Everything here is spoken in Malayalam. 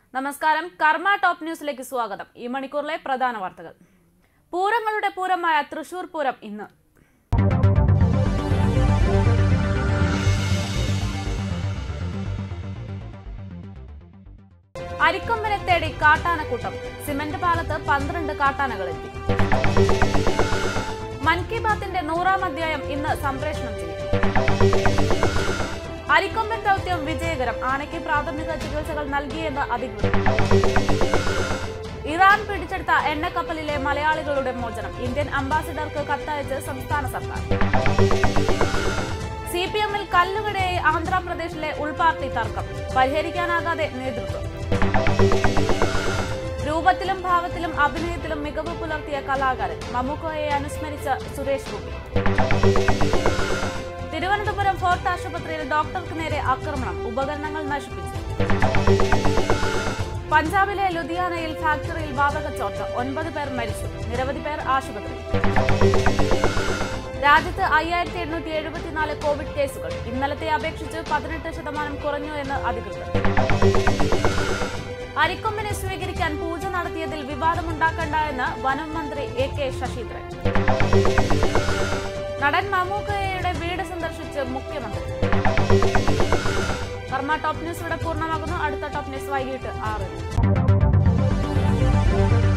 നമസ്കാരം കർമ്മ ടോപ്പ് ന്യൂസിലേക്ക് സ്വാഗതം ഈ മണിക്കൂറിലെ പ്രധാന വാർത്തകൾ പൂരങ്ങളുടെ പൂരമായ തൃശൂർ പൂരം ഇന്ന് അരിക്കൊമ്പനെ തേടി കാട്ടാനക്കൂട്ടം സിമന്റ് പാലത്ത് പന്ത്രണ്ട് കാട്ടാനകളെത്തി മൻ കി ബാത്തിന്റെ നൂറാം അധ്യായം ഇന്ന് സംപ്രേഷണം ചെയ്യും അരിക്കൊമ്പൻ ദൗത്യം വിജയകരം ആനയ്ക്ക് പ്രാഥമിക ചികിത്സകൾ നൽകിയെന്ന് അധികൃതർ ഇറാൻ പിടിച്ചെടുത്ത എണ്ണക്കപ്പലിലെ മലയാളികളുടെ മോചനം ഇന്ത്യൻ അംബാസിഡർക്ക് കത്തയച്ച് സംസ്ഥാന സർക്കാർ സി പി എമ്മിൽ കല്ലുകടയായി ആന്ധ്രാപ്രദേശിലെ ഉൾപാർട്ടി തർക്കം പരിഹരിക്കാനാകാതെ നേതൃത്വം രൂപത്തിലും ഭാവത്തിലും അഭിനയത്തിലും മികവ് പുലർത്തിയ കലാകാരൻ മമ്മൂക്കയെ അനുസ്മരിച്ച സുരേഷ് ഗോപി തിരുവനന്തപുരം ഫോർട്ട് ആശുപത്രിയിൽ ഡോക്ടർക്ക് നേരെ ആക്രമണം ഉപകരണങ്ങൾ നശിപ്പിച്ചു പഞ്ചാബിലെ ലുധിയാനയിൽ ഫാക്ടറിയിൽ വാതകച്ചോർച്ച ഒൻപത് പേർ മരിച്ചു നിരവധി പേർ ആശുപത്രിയിൽ രാജ്യത്ത് അയ്യായിരത്തി എണ്ണൂറ്റി എഴുപത്തിനാല് കോവിഡ് കേസുകൾ ഇന്നലത്തെ അപേക്ഷിച്ച് പതിനെട്ട് ശതമാനം കുറഞ്ഞു എന്ന് അധികൃതർ അരിക്കൊമ്പിനെ സ്വീകരിക്കാൻ പൂജ നടത്തിയതിൽ വിവാദമുണ്ടാക്കണ്ട എന്ന് വനം മന്ത്രി എ കെ ശശീന്ദ്രൻ നടൻ മമ്മൂക്കയുടെ വീട് സന്ദർശിച്ച് മുഖ്യമന്ത്രി കർമ്മ ടോപ്പ് ന്യൂസ് ഇവിടെ പൂർണ്ണമാകുന്നു അടുത്ത ടോപ്പ് ന്യൂസ് വൈകിട്ട് ആറിന്